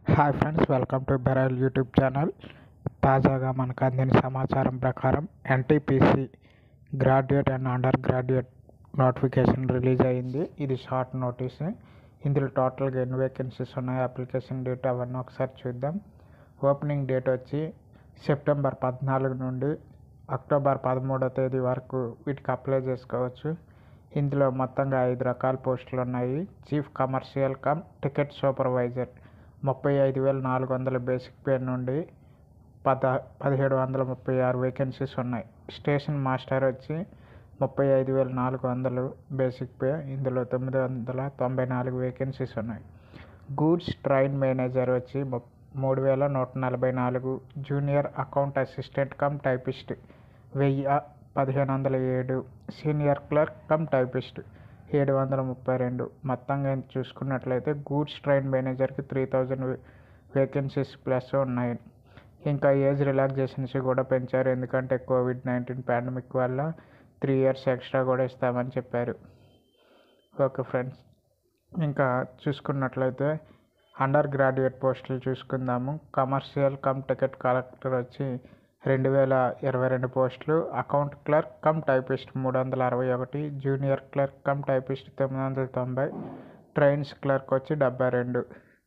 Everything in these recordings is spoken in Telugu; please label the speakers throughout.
Speaker 1: హాయ్ ఫ్రెండ్స్ వెల్కమ్ టు బెరైల్ యూట్యూబ్ ఛానల్ తాజాగా మనకు అందిన సమాచారం ప్రకారం NTPC graduate and undergraduate notification release అయింది ఇది షార్ట్ నోటీస్ ఇందులో టోటల్గా ఎన్ని వేకెన్సీస్ ఉన్నాయి అప్లికేషన్ డేట్ అవన్నీ ఒకసారి చూద్దాం ఓపెనింగ్ డేట్ వచ్చి సెప్టెంబర్ పద్నాలుగు నుండి అక్టోబర్ పదమూడో తేదీ వరకు వీటికి అప్లై చేసుకోవచ్చు ఇందులో మొత్తంగా ఐదు రకాల పోస్టులు ఉన్నాయి chief commercial cum ticket supervisor ముప్పై ఐదు వేల నాలుగు వందల బేసిక్ పే నుండి పద పదిహేడు వందల ముప్పై ఆరు వేకెన్సీస్ ఉన్నాయి స్టేషన్ మాస్టర్ వచ్చి ముప్పై ఐదు వేల నాలుగు వందలు బేసిక్ పే ఇందులో తొమ్మిది వందల తొంభై నాలుగు వేకెన్సీస్ ఉన్నాయి గూడ్స్ ట్రైన్ మేనేజర్ వచ్చి ము- మూడు వేల నూట నలభై నాలుగు junior account assistant cum typist వెయ్యి పదిహేను వందల ఏడు సీనియర్ క్లర్క్ కమ్ టైపిస్ట్ ఏడు వందల ముప్పై రెండు మొత్తంగా చూసుకున్నట్లయితే గూడ్స్ ట్రైన్ మేనేజర్కి త్రీ థౌజండ్ వేకెన్సీస్ ప్లస్ ఉన్నాయి ఇంకా ఏజ్ రిలాక్సేషన్స్ కూడా పెంచారు ఎందుకంటే కోవిడ్ నైన్టీన్ పాండమిక్ వల్ల త్రీ ఇయర్స్ ఎక్స్ట్రా కూడా ఇస్తామని చెప్పారు ఓకే ఫ్రెండ్స్ ఇంకా చూసుకున్నట్లయితే అండర్ గ్రాడ్యుయేట్ పోస్టులు చూసుకుందాము కమర్షియల్ కమ్ టికెట్ కలెక్టర్ వచ్చి రెండు వేల ఇరవై రెండు పోస్టులు అకౌంట్ క్లర్క్ కమ్ టైపిస్ట్ మూడు వందల అరవై ఒకటి జూనియర్ క్లర్క్ కమ్ టైపిస్ట్ తొమ్మిది వందల తొంభై ట్రైన్స్ క్లర్క్ వచ్చి డెబ్బై రెండు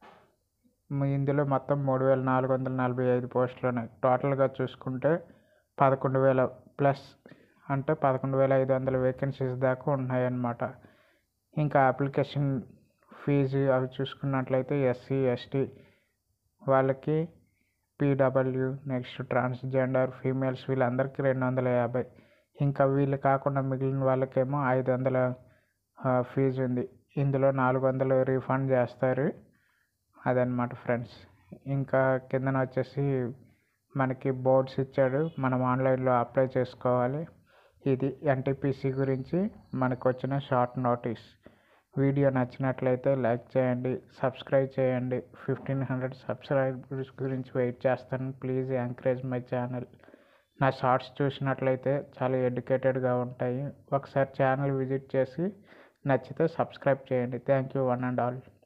Speaker 1: మ- ఇందులో మొత్తం మూడు వేల నాలుగు వందల నలభై ఐదు పోస్టులు ఉన్నాయి టోటల్గా చూసుకుంటే పదకొండు వేల ప్లస్ అంటే పదకొండు వేల ఐదు వందల వేకెన్సీస్ దాకా ఉన్నాయన్నమాట ఇంకా అప్లికేషన్ ఫీజు అవి చూసుకున్నట్లయితే ఎస్సీ ఎస్టీ వాళ్ళకి పీడబ్ల్యూ నెక్స్ట్ ట్రాన్స్జెండర్ ఫీమేల్స్ వీళ్ళందరికీ రెండు వందల యాభై ఇంకా వీళ్ళు కాకుండా మిగిలిన వాళ్ళకేమో ఐదు వందల ఆ, ఫీజు ఉంది ఇందులో నాలుగు వందలు రీఫండ్ చేస్తారు అదనమాట ఫ్రెండ్స్ ఇంకా కిందన వచ్చేసి మనకి బోర్డ్స్ ఇచ్చాడు మనం ఆన్లైన్లో అప్లై చేసుకోవాలి ఇది ఎన్టీపీసీ గురించి మనకు వచ్చిన షార్ట్ నోటీస్ వీడియో నచ్చినట్లయితే లైక్ చేయండి సబ్స్క్రైబ్ చేయండి ఫిఫ్టీన్ హండ్రెడ్ సబ్స్క్రైబర్స్ గురించి వెయిట్ చేస్తాను ప్లీజ్ ఎంకరేజ్ మై ఛానల్ నా షార్ట్స్ చూసినట్లయితే చాలా ఎడ్యుకేటెడ్గా ఉంటాయి ఒకసారి ఛానల్ విజిట్ చేసి నచ్చితే సబ్స్క్రైబ్ చేయండి thank you one and all